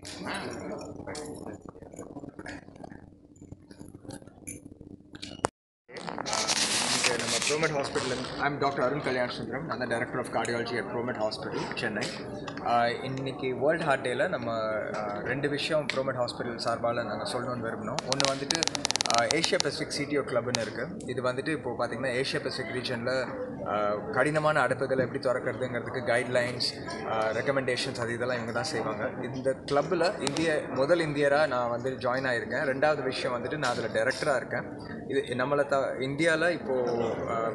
இங்கே நம்ம Promed hospital I'm doctor Arun Kalyan Sundaram நான் தான் director of cardiology at Promed hospital Chennai ஆஹ் இன்னைக்கு வேர்ல்ட் ஹார்ட் டேல நம்ம ஆஹ் ரெண்டு விஷயம் ப்ரோமெட் ஹாஸ்பிட்டல் சார்பால் நாங்கள் சொல்லணும்னு விரும்பினோம் ஒன்று வந்துட்டு ஏஷியா பசிபிக் சிடிஓ கிளப்னு இருக்குது இது வந்துட்டு இப்போது பார்த்தீங்கன்னா ஏஷியா பசிபிக் ரீஜனில் கடினமான அடைப்புகளை எப்படி திறக்கிறதுங்கிறதுக்கு கைட்லைன்ஸ் ரெக்கமெண்டேஷன்ஸ் அது இதெல்லாம் இவங்க தான் செய்வாங்க இந்த கிளப்பில் இந்திய முதல் இந்தியராக நான் வந்து ஜாயின் ஆகியிருக்கேன் ரெண்டாவது விஷயம் வந்துட்டு நான் அதில் டைரக்டராக இருக்கேன் இது நம்மளை த இந்தியாவில் இப்போது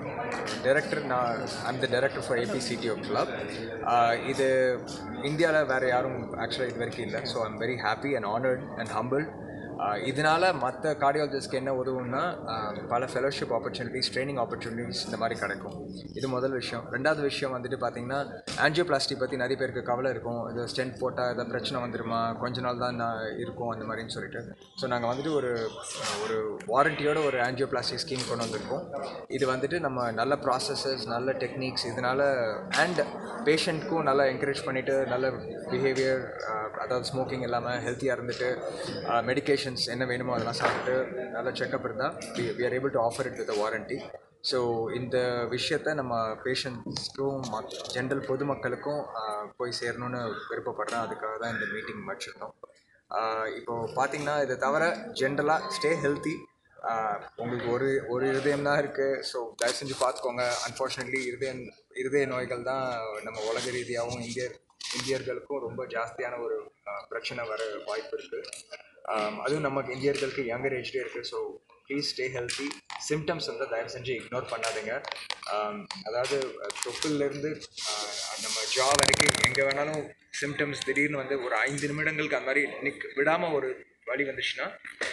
டைரக்டர் நான் I'm the director for ABCDO club இது இந்தியாவில் வேறு யாரும் ஆக்சுவலாக இது வரைக்கும் இல்லை so I'm very happy and honoured and humble இதனால் மற்ற கார்டியாலஜிஸ்ட்க்கு என்ன உதவும்னா ஆஹ் பல ஃபெலோஷிப் ஆப்பர்ச்சுனிட்டிஸ் ட்ரைனிங் ஆப்பர்ச்சுனிட்டிஸ் இந்த மாதிரி கிடைக்கும் இது முதல் விஷயம் ரெண்டாவது விஷயம் வந்துட்டு பார்த்தீங்கன்னா ஆன்ஜியோபிளாஸ்டி பற்றி நிறைய பேருக்கு கவலை இருக்கும் இது ஸ்டென்ட் போட்டால் ஏதாவது பிரச்சனை வந்துருமா கொஞ்ச நாள் தான் நான் இருக்கும் அந்த மாதிரின்னு சொல்லிட்டு ஸோ நாங்கள் வந்துட்டு ஒரு ஒரு வாரண்டியோட ஒரு ஆன்ஜியோபிளாஸ்டி ஸ்கீம் கொண்டு வந்திருக்கோம் இது வந்துட்டு நம்ம நல்ல ப்ராசஸஸ் நல்ல டெக்னிக்ஸ் இதனால் அண்ட் பேஷண்ட்க்கும் நல்லா என்கரேஜ் பண்ணிவிட்டு நல்ல பிஹேவியர் அதாவது ஸ்மோக்கிங் இல்லாமல் ஹெல்த்தியாக இருந்துட்டு மெடிகேஷன்ஸ் என்ன வேணுமோ அதெல்லாம் சாப்பிட்டு நல்ல செக்கப் இருந்தால் we are able to offer it with warranty so இந்த விஷயத்த நம்ம பேஷண்ட்ஸ்க்கும் மக் ஜென்ரல் பொதுமக்களுக்கும் ஆஹ், போய் சேரணும்னு விருப்பப்படுறேன் அதுக்காக தான் இந்த மீட்டிங் வச்சுருந்தோம் இப்போ பார்த்தீங்கன்னா இதை தவிர ஜென்ரலாக ஸ்டே ஹெல்த்தி உங்களுக்கு ஒரு ஒரு இருதயம் தான் இருக்குது ஸோ தயவு செஞ்சு பார்த்துக்கோங்க அன்ஃபார்ச்சுனேட்லி இருதயம் இருதய நோய்கள் தான் நம்ம உலக ரீதியாகவும் இந்தியர் இந்தியர்களுக்கும் ரொம்ப ஜாஸ்தியான ஒரு ஆஹ், பிரச்சனை வர வாய்ப்பு இருக்குது அதுவும் நமக்கு இந்தியர்களுக்கு யங்கர் ஏஜ்லேயே இருக்குது so please stay healthy symptoms வந்து தயவு செஞ்சு இக்னோர் பண்ணாதீங்க ஆம், அதாவது தொப்புலேருந்து நம்ம ஜா வரைக்கும் எங்கே வேணாலும் சிம்டம்ஸ் திடீர்னு வந்து ஒரு ஐந்து நிமிடங்களுக்கு அந்த மாதிரி நிக் விடாமல் ஒரு வலி வந்துச்சுன்னா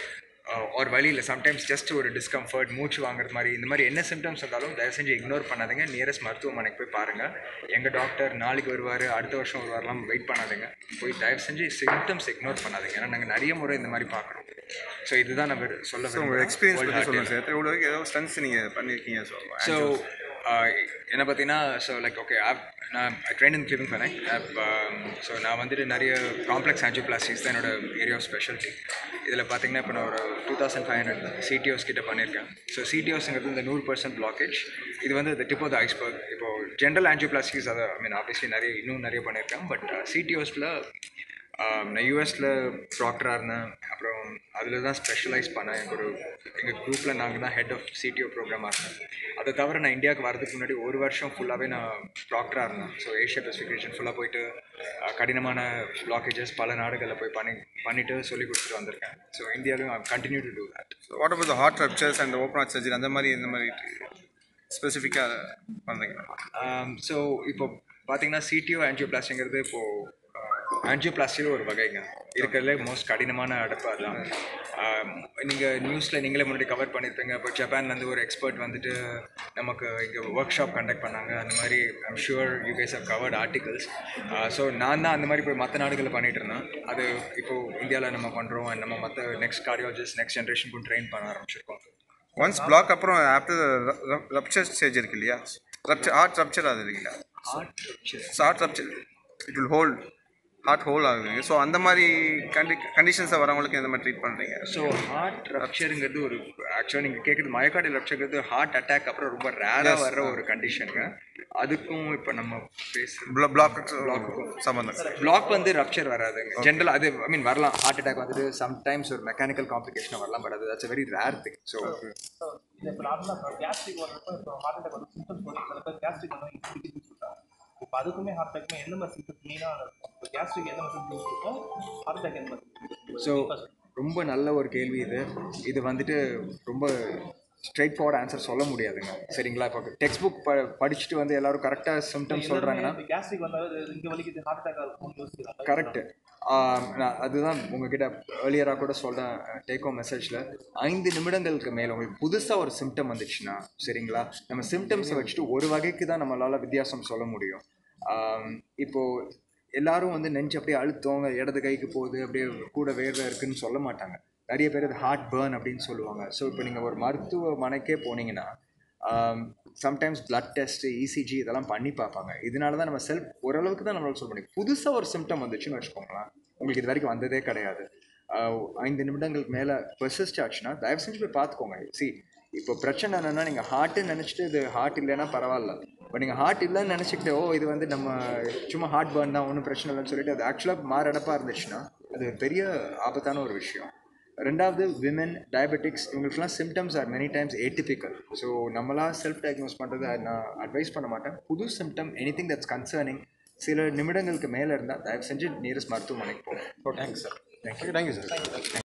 ஒரு வழி இல்லை சம்டைம்ஸ் ஜஸ்ட் ஒரு டிஸ்கம்ஃபர்ட் மூச்சு வாங்குறது மாதிரி இந்த மாதிரி என்ன சிம்டம்ஸ் இருந்தாலும் தயவு செஞ்சு இக்னோர் பண்ணாதீங்க நியரஸ்ட் மருத்துவமனைக்கு போய் பாருங்கள் எங்கள் டாக்டர் நாளைக்கு வருவார் அடுத்த வருஷம் வருவார்லாம் வெயிட் பண்ணாதீங்க போய் தயவு செஞ்சு சிம்டம்ஸ் இக்னோர் பண்ணாதீங்க ஏன்னா நாங்கள் நிறைய முறை இந்த மாதிரி பார்க்குறோம் ஸோ இதுதான் நான் வெறு- சொல்ல ஸோ உங்கள் எக்ஸ்பீரியன்ஸ் பற்றி சொல்லுங்கள் சார் எவ்வளோ வரைக்கும் ஏதோ ஸ்டன்ஸ் நீங்கள் பண்ணியிருக்கீங்க ஸோ ஸோ என்ன பார்த்தீங்கன்னா ஸோ லைக் ஓகே நான் ட்ரெயின் இன் கிளிவிங் பண்ணேன் ஸோ நான் வந்துட்டு நிறைய காம்ப்ளெக்ஸ் ஆன்ஜியோபிளாஸ்டிக்ஸ் தான் என்னோட ஏரியா ஆஃப் ஸ்பெஷாலிட்டி இதில் பார்த்தீங்கன்னா இப்போ நான் ஒரு two thousand five hundred CTOs கிட்ட பண்ணியிருக்கேன் ஸோ சிடிஓஸ்ங்கிறது இந்த நூறு பர்சன்ட் பிளாக்கேஜ் இது வந்து இந்த டிப் ஆஃப் த ஐஸ்பர்க் இப்போ ஜென்ரல் ஆன்ஜியோபிளாஸ்டிக்ஸ் அதை ஐ மீன் ஆப்வியஸ்லி நிறைய இன்னும் நிறைய பண்ணியிருக்கேன் பட் சிடிஓஸில் நான் யூஎஸில் ப்ராக்டராக இருந்தேன் அப்புறம் அதில் தான் ஸ்பெஷலைஸ் பண்ணேன் எனக்கு ஒரு எங்கள் குரூப்பில் நாங்கள் தான் ஹெட் ஆஃப் சிடிஓ ப்ரோக்ராமாக இருந்தேன் அதை தவிர நான் இந்தியாவுக்கு வரதுக்கு முன்னாடி ஒரு வருஷம் ஃபுல்லாகவே நான் ப்ராக்டராக இருந்தேன் ஸோ ஏஷியா பசிபிக் ரீஜன் ஃபுல்லாக போயிட்டு அஹ், கடினமான பிளாக்கேஜஸ் பல நாடுகளில் போய் பண்ணி பண்ணிவிட்டு சொல்லி கொடுத்துட்டு வந்திருக்கேன் ஸோ இந்தியாவிலும் continue to do that what about heart ruptures and open heart surgery அந்த மாதிரி இந்த மாதிரி ஸ்பெசிஃபிக்காக பண்ணுறீங்க ஸோ இப்போ பார்த்தீங்கன்னா சிடிஓ ஆன்ஜியோபிளாஸ்டிங்கிறது இப்போது ஆன்ஜியோபிளாஸ்டியில் ஒரு வகைங்க இருக்கிறதுல மோஸ்ட் கடினமான அடைப்பு அதுதான் நீங்கள் நியூஸில் நீங்களே முன்னாடி கவர் பண்ணியிருப்பீங்க இப்போ ஜப்பான்லேருந்து ஒரு எக்ஸ்பர்ட் வந்துட்டு நமக்கு இங்கே ஒர்க் ஷாப் கண்டக்ட் பண்ணாங்க அந்த மாதிரி I'm sure you guys have covered articles so நான் தான் அந்த மாதிரி போய் மற்ற நாடுகளில் பண்ணிட்டு இருந்தேன் அது இப்போது இந்தியாவில் நம்ம பண்ணுறோம் நம்ம மற்ற நெக்ஸ்ட் கார்டியாலஜிஸ்ட் நெக்ஸ்ட் ஜென்ரேஷனுக்கும் ட்ரெயின் பண்ண ஆரம்பிச்சிருக்கோம் ஒன்ஸ் பிளாக் அப்புறம் ஆஃப்டர் ரப்சர் ஸ்டேஜ் இருக்கு இல்லையா ரப்சர் ஹார்ட் ரப்சர் ஆகுது இல்லைங்களா heart rupture it will hold heart hole ஆகுது ஸோ அந்த மாதிரி கண்டி கண்டிஷன்ஸை வரவங்களுக்கு எந்த மாதிரி ட்ரீட் பண்ணுறீங்க ஸோ ஹார்ட் ரப்சருங்கிறது ஒரு ஆக்சுவலாக நீங்கள் கேட்குறது மயக்காடி ரப்சருங்கிறது ஹார்ட் அட்டாக் அப்புறம் ரொம்ப ரேராக வர்ற ஒரு கண்டிஷனுங்க அதுக்கும் இப்போ நம்ம பேசுகிறோம் பிளாக் சம்மந்தம் பிளாக் வந்து ரப்சர் வராதுங்க ஜென்ரல் அது ஐ மீன் வரலாம் ஹார்ட் அட்டாக் வந்துட்டு சம்டைம்ஸ் ஒரு மெக்கானிக்கல் காம்ப்ளிகேஷன் வரலாம் பட் அது that's very rare thing so இது இப்போ நார்மலாக கேஸ்ட்ரிக் வரப்போ இப்போ ஹார்ட் அட்டாக் வந்து சிம்டம்ஸ் வரும் சில பேர் கேஸ்ட்ரிக் வந்து இன்க்ரீஸ் சொல்கிறாங்க இப்போ அதுக்குமே ஹார்ட் அட்டாக்குமே எந்த மாதிரி சிம்டம்ஸ் மெயினாக இருக்கும் இப்போ கேஸ்ட்ரிக் எந்த மாதிரி சிம்டம்ஸ் இருக்கும் ஹார்ட் அட்டாக் எந்த மாதிரி ஸோ ரொம்ப நல்ல ஒரு கேள்வி இது இது வந்துட்டு ரொம்ப ஸ்ட்ரைட் ஃபார்வர்ட் ஆன்சர் சொல்ல முடியாதுங்க சரிங்களா இப்போ டெக்ஸ்ட் புக் ப படிச்சுட்டு வந்து எல்லாரும் கரெக்டாக சிம்டம்ஸ் சொல்கிறாங்கன்னா இப்போ கேஸ்ட்ரிக் வந்தால் இங்கே வலிக்குது ஹார்ட் அட்டாக் இருக்கும்னு யோசிக்கிறாங்க கரெக்டு நான் அதுதான் உங்ககிட்ட ஏர்லியராக கூட சொல்கிறேன் டேக் ஹோம் மெசேஜில் ஐந்து நிமிடங்களுக்கு மேலே உங்களுக்கு புதுசாக ஒரு சிம்டம் வந்துச்சுன்னா சரிங்களா நம்ம சிம்டம்ஸை வச்சுட்டு ஒரு வகைக்கு தான் நம்மளால் வித்தியாசம் சொல்ல முடியும் ஆம், இப்போ எல்லாரும் வந்து நெஞ்சு அப்படியே அழுத்தம் இடது கைக்கு போகுது அப்படியே கூட வேர்வை இருக்குன்னு சொல்ல மாட்டாங்க நிறைய பேர் அது ஹார்ட் பேர்ன் அப்படின்னு சொல்லுவாங்க ஸோ இப்போ நீங்கள் ஒரு மருத்துவமனைக்கே போனீங்கன்னா சம்டைம்ஸ் பிளட் டெஸ்ட் இசிஜி இதெல்லாம் பண்ணி பார்ப்பாங்க இதனால தான் நம்ம செல்ஃப் ஓரளவுக்கு தான் நம்மளால சொல்ல முடியும் புதுசாக ஒரு சிம்டம் வந்துச்சுன்னு வச்சுக்கோங்களேன் உங்களுக்கு இது வரைக்கும் வந்ததே கிடையாது ஆஹ் ஐந்து நிமிடங்களுக்கு மேலே பெர்சிஸ்ட் ஆச்சுன்னா தயவு செஞ்சு போய் பார்த்துக்கோங்க சி இப்போ பிரச்சனை என்னென்னா நீங்கள் ஹார்ட்டுன்னு நினச்சிட்டு இது ஹார்ட் இல்லைன்னா பரவாயில்ல இப்போ நீங்கள் ஹார்ட் இல்லைன்னு நினச்சிக்கிட்டு ஓ இது வந்து நம்ம சும்மா ஹார்ட் பர்ன் தான் ஒன்றும் பிரச்சனை இல்லைன்னு சொல்லிட்டு அது ஆக்சுவலாக மாரடப்பாக இருந்துச்சுன்னா அது ஒரு பெரிய ஆபத்தான ஒரு விஷயம் ரெண்டாவது விமன் டயபெட்டிக்ஸ் இவங்களுக்குலாம் symptoms are many times atypical so நம்மளா செல்ஃப் டயக்னோஸ் பண்ணுறது நான் அட்வைஸ் பண்ண மாட்டேன் புது symptom any thing that's concerning சில நிமிடங்களுக்கு மேலே இருந்தால் தயவு செஞ்சு நியரஸ்ட் மருத்துவமனைக்கு போகும் thanks sir thank you thank you sir